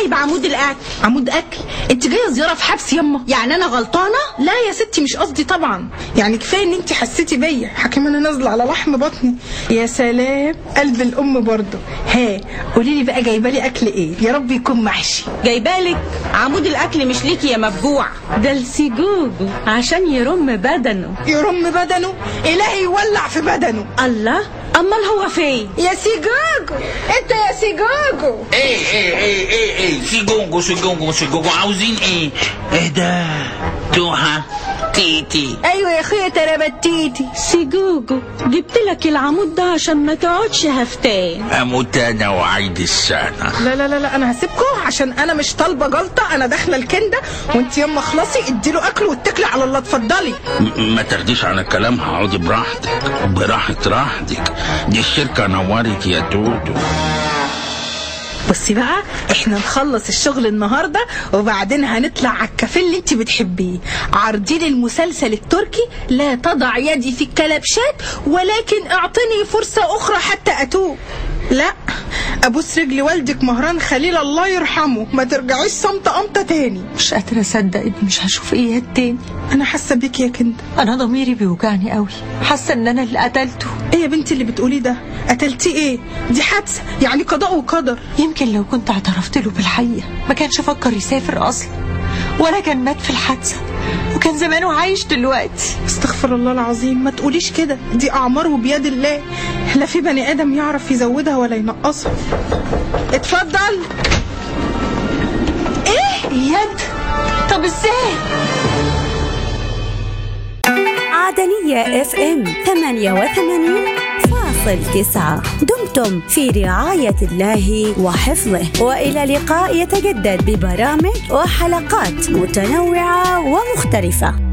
جايبه عمود الاكل عمود اكل انت جايه زياره في حبس يما يعني انا غلطانه لا يا ستي مش قصدي طبعا يعني كفايه ان انت حسيتي بيا حكيم انا نازله على لحم بطني يا سلام قلب الام برضه ها قولي لي بقى جايبه لي اكل ايه يا رب يكون محشي جايبالك عمود الاكل مش ليكي يا مفجوع ده السجوجو عشان يرم بدنه يرم بدنه الهي يولع في بدنه الله امال هو فين يا سيجاجو انت يا سيجاجو ايه ايه ايه ايه ايه سيجونجو سيجونجو سيجونجو عاوزين ايه ايه ده توها تيتي ايوه يا اخويا تربتيتي سجوجو جبت لك العمود ده عشان ما تقعدش هفتان اموت انا وعيد السنه لا لا لا لا انا هسيبكم عشان انا مش طالبه جلطه انا داخله الكنده وانت يما اخلصي اديله اكل واتكلي على الله اتفضلي م- ما تاخديش على الكلام هقعدي براحتك براحة راحتك دي الشركة نورت يا توتو بصي بقى احنا نخلص الشغل النهارده وبعدين هنطلع على الكافيه اللي انت بتحبيه عارضين المسلسل التركي لا تضع يدي في الكلبشات ولكن اعطني فرصه اخرى حتى اتوب لا ابوس رجل والدك مهران خليل الله يرحمه ما ترجعيش صمتة قمطة تاني مش قادرة أصدق إني مش هشوف إياد تاني انا حاسه بيك يا كنده أنا ضميري بيوجعني قوي حاسة إن أنا اللي قتلته ايه يا بنتي اللي بتقوليه ده قتلتيه ايه دي حادثه يعني قضاء وقدر يمكن لو كنت اعترفت له بالحقيقة ما كانش فكر يسافر أصلا ولا كان مات في الحادثة وكان زمانه عايش دلوقتي استغفر الله العظيم ما تقوليش كده دي اعماره بيد الله لا في بني ادم يعرف يزودها ولا ينقصها اتفضل إياد طب إزاي عدنية اف ام 88 فاصل تسعة دمتم في رعاية الله وحفظه وإلى لقاء يتجدد ببرامج وحلقات متنوعة ومختلفة